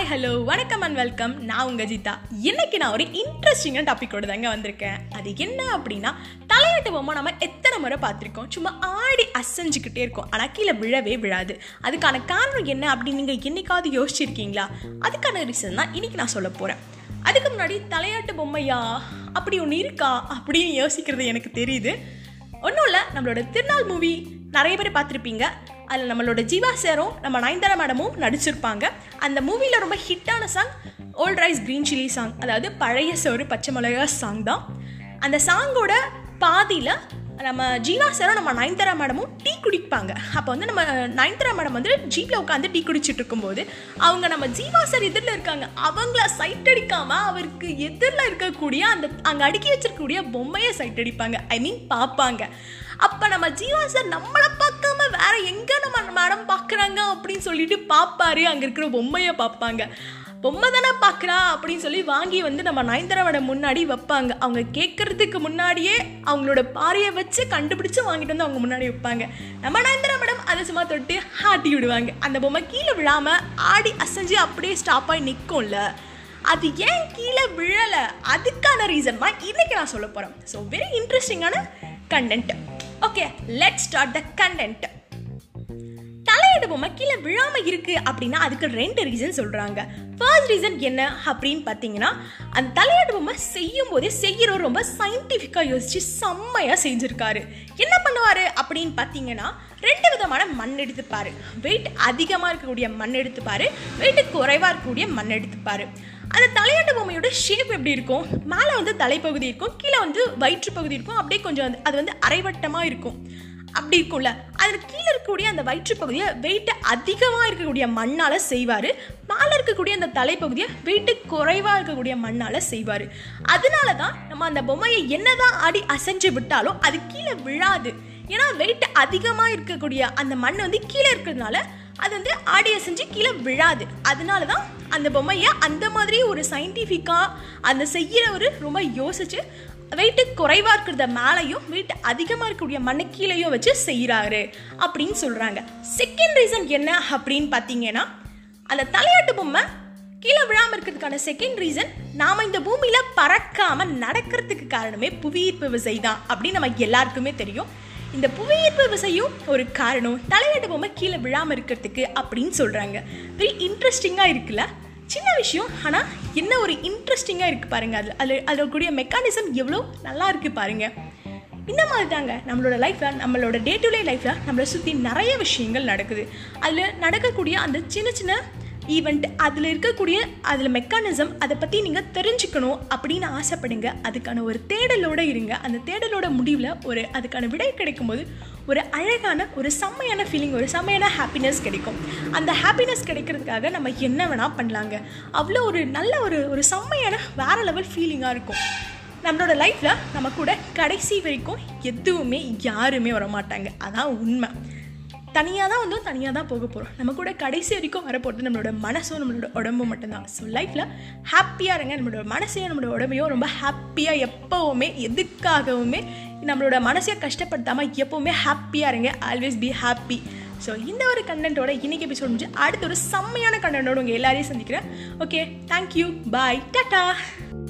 hi hello வணக்கம் and welcome நான் உங்கள் ஜீதா இன்னைக்கு நான் ஒரு இன்ட்ரெஸ்டிங்கான டாப்பிக்கோட தாங்க வந்திருக்கேன் அது என்ன அப்படின்னா தலையாட்டு பொம்மை நம்ம எத்தனை முறை பார்த்துருக்கோம் சும்மா ஆடி அசைஞ்சுக்கிட்டே இருக்கோம் ஆனால் கீழே விழவே விழாது அதுக்கான காரணம் என்ன அப்படின்னு நீங்கள் என்னைக்காவது யோசிச்சிருக்கீங்களா அதுக்கான ரீசன் தான் இன்னைக்கு நான் சொல்ல போகிறேன் அதுக்கு முன்னாடி தலையாட்டு பொம்மையா அப்படி ஒன்று இருக்கா அப்படின்னு யோசிக்கிறது எனக்கு தெரியுது ஒன்றும் இல்லை நம்மளோட திருநாள் மூவி நிறைய பேர் பார்த்துருப்பீங்க அதில் நம்மளோட ஜீவா சேரும் நம்ம நயன்தாரா மேடமும் நடிச்சிருப்பாங்க அந்த மூவியில் ரொம்ப ஹிட்டான song old rice green chilli song அதாவது பழைய சோறு பச்சை மிளகா சாங் தான் அந்த சாங்கோட பாதியில் நம்ம ஜீவா சாரும் நம்ம நயன்தாரா மேடமும் டீ குடிப்பாங்க அப்போ வந்து நம்ம நயன்தாரா மேடம் வந்து ஜீப்பில் உட்காந்து டீ குடிச்சிட்டு இருக்கும்போது அவங்க நம்ம ஜீவா சார் எதிரில் இருக்காங்க அவங்கள சைட் அடிக்காம அவருக்கு எதிரில் இருக்கக்கூடிய அந்த அங்கே அடுக்கி வச்சிருக்கக்கூடிய பொம்மையை சைட் அடிப்பாங்க ஐ மீன் பார்ப்பாங்க அப்போ நம்ம ஜீவா சார் நம்மளை பார்க்காம வேற எங்கே நம்ம மேடம் பார்க்குறாங்க அப்படின்னு சொல்லிட்டு பார்ப்பாரு அங்கே இருக்கிற பொம்மையை பார்ப்பாங்க பொம்மை தானே பார்க்குறா அப்படின்னு சொல்லி வாங்கி வந்து நம்ம நயன்தாராவோட முன்னாடி வைப்பாங்க அவங்க கேட்கறதுக்கு முன்னாடியே அவங்களோட பாறையை வச்சு கண்டுபிடிச்சு வாங்கிட்டு வந்து அவங்க முன்னாடி வைப்பாங்க நம்ம நயன்தாரா மேடம் அதை சும்மா தொட்டு ஆட்டி விடுவாங்க அந்த பொம்மை கீழே விழாமல் ஆடி அசைஞ்சு அப்படியே ஸ்டாப் ஆகி நிற்கும்ல அது ஏன் கீழே விழலை அதுக்கான ரீசன் தான் இன்னைக்கு நான் சொல்ல போகிறேன் ஸோ வெரி இன்ட்ரெஸ்டிங்கான content okay let start the content தலையிட பொம்மை கீழே விழாம இருக்கு அப்படின்னா அதுக்கு ரெண்டு ரீசன் சொல்றாங்க ஃபர்ஸ்ட் ரீசன் என்ன அப்படின்னு பார்த்தீங்கன்னா அந்த தலையாடு பொம்மை செய்யும் போதே செய்யறவர் ரொம்ப சயின்டிஃபிக்கா யோசிச்சு செம்மையா செஞ்சிருக்காரு என்ன பண்ணுவாரு அப்படின்னு பார்த்தீங்கன்னா ரெண்டு விதமான மண் எடுத்துப்பாரு வெயிட் அதிகமாக இருக்கக்கூடிய மண் எடுத்துப்பாரு வெயிட் குறைவாக இருக்கக்கூடிய மண் எடுத்துப்பாரு அந்த தலையாட்டு பொம்மையோட ஷேப் எப்படி இருக்கும் மேலே வந்து தலைப்பகுதி இருக்கும் கீழே வந்து வயிற்று பகுதி இருக்கும் அப்படியே கொஞ்சம் அது- அது வந்து அரைவட்டமாக இருக்கும் அப்படி இருக்கும்ல அதில் கீழே இருக்கக்கூடிய அந்த வயிற்று பகுதியை வெயிட் அதிகமாக இருக்கக்கூடிய மண்ணால் செய்வார் மேலே இருக்கக்கூடிய அந்த தலைப்பகுதியை வெயிட்டு குறைவாக இருக்கக்கூடிய மண்ணால் செய்வார் அதனால தான் நம்ம அந்த பொம்மையை என்னதான் ஆடி அசைஞ்சு விட்டாலும் அது கீழே விழாது ஏன்னா வெயிட் அதிகமாக இருக்கக்கூடிய அந்த மண் வந்து கீழே இருக்கிறதுனால அது வந்து ஆடி அசைஞ்சு கீழே விழாது அதனால தான் அந்த பொம்மையை அந்த மாதிரி ஒரு சயின்டிஃபிக்காக அந்த செய்கிறவர் ரொம்ப யோசிச்சு வெயிட்டு குறைவாக இருக்கிறத மேலேயும் வெயிட் அதிகமாக இருக்கக்கூடிய மண்ணை கீழேயும் வச்சு செய்கிறாரு அப்படின்னு சொல்கிறாங்க செகண்ட் ரீசன் என்ன அப்படின்னு பார்த்தீங்கன்னா அந்த தலையாட்டு பொம்மை கீழே விழாம இருக்கிறதுக்கான செகண்ட் ரீசன் நாம இந்த பூமியில பறக்காம நடக்கிறதுக்கு காரணமே புவியீர்ப்பு விசை தான் அப்படின்னு நமக்கு எல்லாருக்குமே தெரியும் இந்த புவியீர்ப்பு விசையும் ஒரு காரணம் தலையாட்டு பொம்மை கீழே விழாம இருக்கிறதுக்கு அப்படின்னு சொல்றாங்க வெரி இன்ட்ரெஸ்டிங்காக இருக்குல்ல சின்ன விஷயம் ஆனால் என்ன ஒரு இன்ட்ரெஸ்டிங்காக இருக்குது பாருங்க அது அதில் அதில் கூடிய மெக்கானிசம் எவ்வளோ நல்லா இருக்கு பாருங்க இந்த மாதிரி தாங்க நம்மளோட லைஃப்பில் நம்மளோட டே டு டே லைஃப்பில் நம்மளை சுற்றி நிறைய விஷயங்கள் நடக்குது அதில் நடக்கக்கூடிய அந்த சின்ன சின்ன ஈவெண்ட் அதில் இருக்கக்கூடிய அதில் மெக்கானிசம் அதை பற்றி நீங்கள் தெரிஞ்சுக்கணும் அப்படின்னு ஆசைப்படுங்க அதுக்கான ஒரு தேடலோடு இருங்க அந்த தேடலோட முடிவில் ஒரு அதுக்கான விடை கிடைக்கும்போது ஒரு அழகான ஒரு செம்மையான ஃபீலிங் ஒரு செம்மையான ஹாப்பினஸ் கிடைக்கும் அந்த ஹாப்பினஸ் கிடைக்கிறதுக்காக நம்ம என்ன வேணால் பண்ணலாங்க அவ்வளோ ஒரு நல்ல ஒரு ஒரு செம்மையான வேற லெவல் ஃபீலிங்காக இருக்கும் நம்மளோட லைஃப்பில் நம்ம கூட கடைசி வரைக்கும் எதுவுமே யாருமே வர மாட்டாங்க அதான் உண்மை தனியாக தான் வந்தோம் தனியாக தான் போக போகிறோம் நம்ம கூட கடைசி வரைக்கும் வரப்போகிறது நம்மளோட மனசும் நம்மளோட உடம்பும் மட்டும்தான் ஸோ லைஃப்பில் ஹாப்பியாக இருங்க நம்மளோட மனசையும் நம்மளோட உடம்பையும் ரொம்ப ஹாப்பியாக எப்போவுமே எதுக்காகவுமே நம்மளோட மனசையை கஷ்டப்படுத்தாமல் எப்போவுமே ஹாப்பியாக இருங்க ஆல்வேஸ் பி ஹாப்பி ஸோ இந்த ஒரு கண்டென்ட்டோட இன்னைக்கு எபிசோட் முடிஞ்சு அடுத்த ஒரு செம்மையான கண்டென்ட்டோட உங்கள் எல்லாரையும் சந்திக்கிறேன் ஓகே தேங்க்யூ பாய் டாட்டா